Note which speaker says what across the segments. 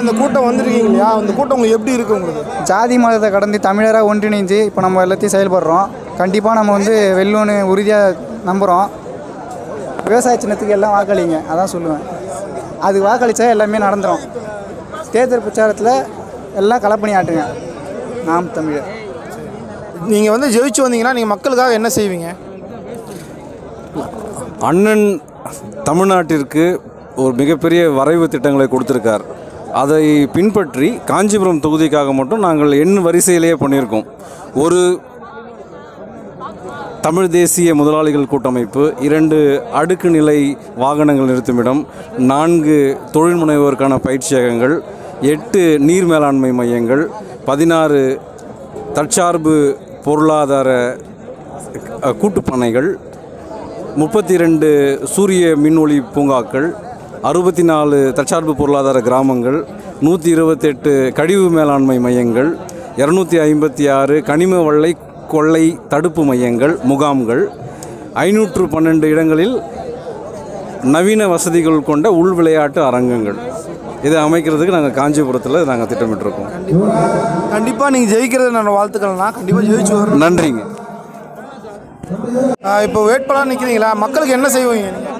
Speaker 1: இந்த கூட்டம் வந்திருக்கீங்க இல்லையா அந்த கூட்டம் உங்களுக்கு எப்படி இருக்கு உங்களுக்கு
Speaker 2: ஜாதி மதத்தை கடந்து தமிழராக ஒன்றிணைஞ்சு இப்போ நம்ம எல்லாத்தையும் செயல்படுறோம் கண்டிப்பாக நம்ம வந்து வெல்லோன்னு உறுதியாக நம்புகிறோம் விவசாய சின்னத்துக்கு எல்லாம் வாக்களிங்க அதான் சொல்லுவேன் அது வாக்களித்தா எல்லாமே நடந்துடும் தேர்தல் பிரச்சாரத்தில் எல்லாம் களப்பணி ஆட்டுங்க நாம் தமிழர்
Speaker 1: நீங்கள் வந்து ஜெயிச்சு வந்தீங்கன்னா நீங்கள் மக்களுக்காக என்ன செய்வீங்க
Speaker 3: அண்ணன் தமிழ்நாட்டிற்கு ஒரு மிகப்பெரிய வரைவு திட்டங்களை கொடுத்துருக்கார் அதை பின்பற்றி காஞ்சிபுரம் தொகுதிக்காக மட்டும் நாங்கள் எண் வரிசையிலேயே பண்ணியிருக்கோம் ஒரு தமிழ் தேசிய முதலாளிகள் கூட்டமைப்பு இரண்டு அடுக்கு நிலை வாகனங்கள் நிறுத்துமிடம் நான்கு தொழில் முனைவோருக்கான பயிற்சியகங்கள் எட்டு நீர் மேலாண்மை மையங்கள் பதினாறு தற்சார்பு பொருளாதார அஹ், கூட்டுப்பண்ணைகள் முப்பத்தி ரெண்டு சூரிய மின்ஒளி பூங்காக்கள் அறுபத்தி நாலு தற்சார்பு பொருளாதார கிராமங்கள் நூற்றி இருபத்தெட்டு கழிவு மேலாண்மை மையங்கள் இரநூத்தி ஐம்பத்தி ஆறு கனிம வள்ளை கொள்ளை தடுப்பு மையங்கள் முகாம்கள் ஐநூற்று பன்னெண்டு இடங்களில் நவீன வசதிகள் கொண்ட உள் விளையாட்டு அரங்கங்கள் இதை அமைக்கிறதுக்கு நாங்கள் காஞ்சிபுரத்தில் நாங்கள் திட்டமிட்டிருக்கோம்
Speaker 1: கண்டிப்பாக நீங்கள் ஜெயிக்கிறது நான் வாழ்த்துக்கள்னா கண்டிப்பாக ஜெயிச்சு வரும்
Speaker 3: நன்றிங்க
Speaker 1: இப்போ வேட்பாளர் நிற்கிறீங்களா மக்களுக்கு என்ன செய்வீங்க நீங்கள்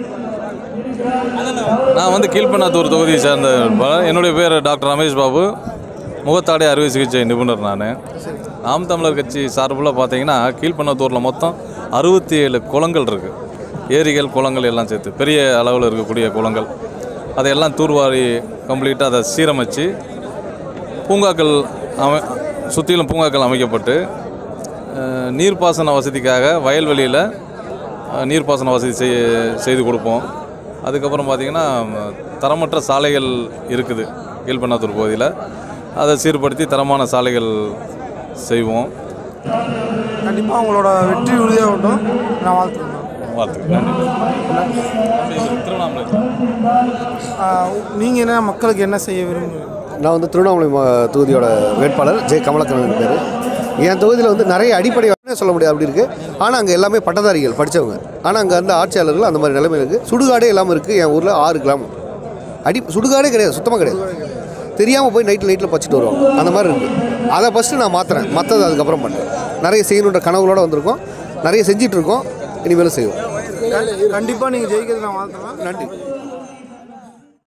Speaker 4: நான் வந்து கீழ்பண்ணாத்தூர் தொகுதியை சேர்ந்த ப- என்னுடைய பேர் டாக்டர் ரமேஷ் பாபு முகத்தாடை அறுவை சிகிச்சை நிபுணர் நான் நாம் தமிழர் கட்சி சார்பில் பார்த்தீங்கன்னா கீழ்பண்ணாத்தூரில் மொத்தம் அறுபத்தி ஏழு குளங்கள் இருக்குது ஏரிகள் குளங்கள் எல்லாம் சேர்த்து பெரிய அளவில் இருக்கக்கூடிய குளங்கள் அதையெல்லாம் தூர்வாரி கம்ப்ளீட்டாக அதை சீரமைச்சு பூங்காக்கள் அமை சுற்றிலும் பூங்காக்கள் அமைக்கப்பட்டு அஹ், நீர்ப்பாசன வசதிக்காக வயல்வெளியில் அஹ், நீர்ப்பாசன வசதி செய் செய்து கொடுப்போம் அதுக்கப்புறம் பார்த்திங்கன்னா ம், தரமற்ற சாலைகள் இருக்குது கீழ்பண்ணாத்தூர் பகுதியில் அதை சீர்படுத்தி தரமான சாலைகள் செய்வோம்
Speaker 1: கண்டிப்பாக உங்களோட வெற்றி உறுதியாகட்டும் நான் வாழ்த்துக்கிறேன்
Speaker 4: வாழ்த்துக்கள் நன்றி திருவண்ணாமலை
Speaker 1: நீங்கள் என்ன மக்களுக்கு என்ன செய்ய விரும்புகிறீங்க
Speaker 5: நான் வந்து திருவண்ணாமலை மா- தொகுதியோட வேட்பாளர் ஜெய கமலக்கண்ணன் பேர் என் தொகுதியில் வந்து நிறைய அடிப்படை வசதியே சொல்ல முடியாது அப்படி இருக்குது ஆனால் அங்கே எல்லாமே பட்டதாரிகள் படித்தவங்க ஆனால் அங்கே வந்து ஆட்சியாளர்கள் அந்த மாதிரி நிலைமை இருக்குது சுடுகாடே இல்லாமல் இருக்குது என் ஊரில் ஆறு கிராமம் அடி சுடுகாடே கிடையாது சுத்தமாக கிடையாது தெரியாமல் போய் நைட்டில் நைட்டில் பச்சிட்டு வருவாங்க அந்த மாதிரி இருக்குது அதை ஃபஸ்ட்டு நான் மாற்றுறேன் மற்றது அதுக்கப்புறம் பண்ணேன் நிறைய செய்யணுன்ற கனவுகளோட வந்திருக்கோம் நிறைய செஞ்சிட்டு இருக்கோம் இனிமேலும் செய்வோம்
Speaker 1: கண்டிப்பாக நீங்கள் ஜெயிக்கிறது நான் வாழ்த்துறேன் நன்றி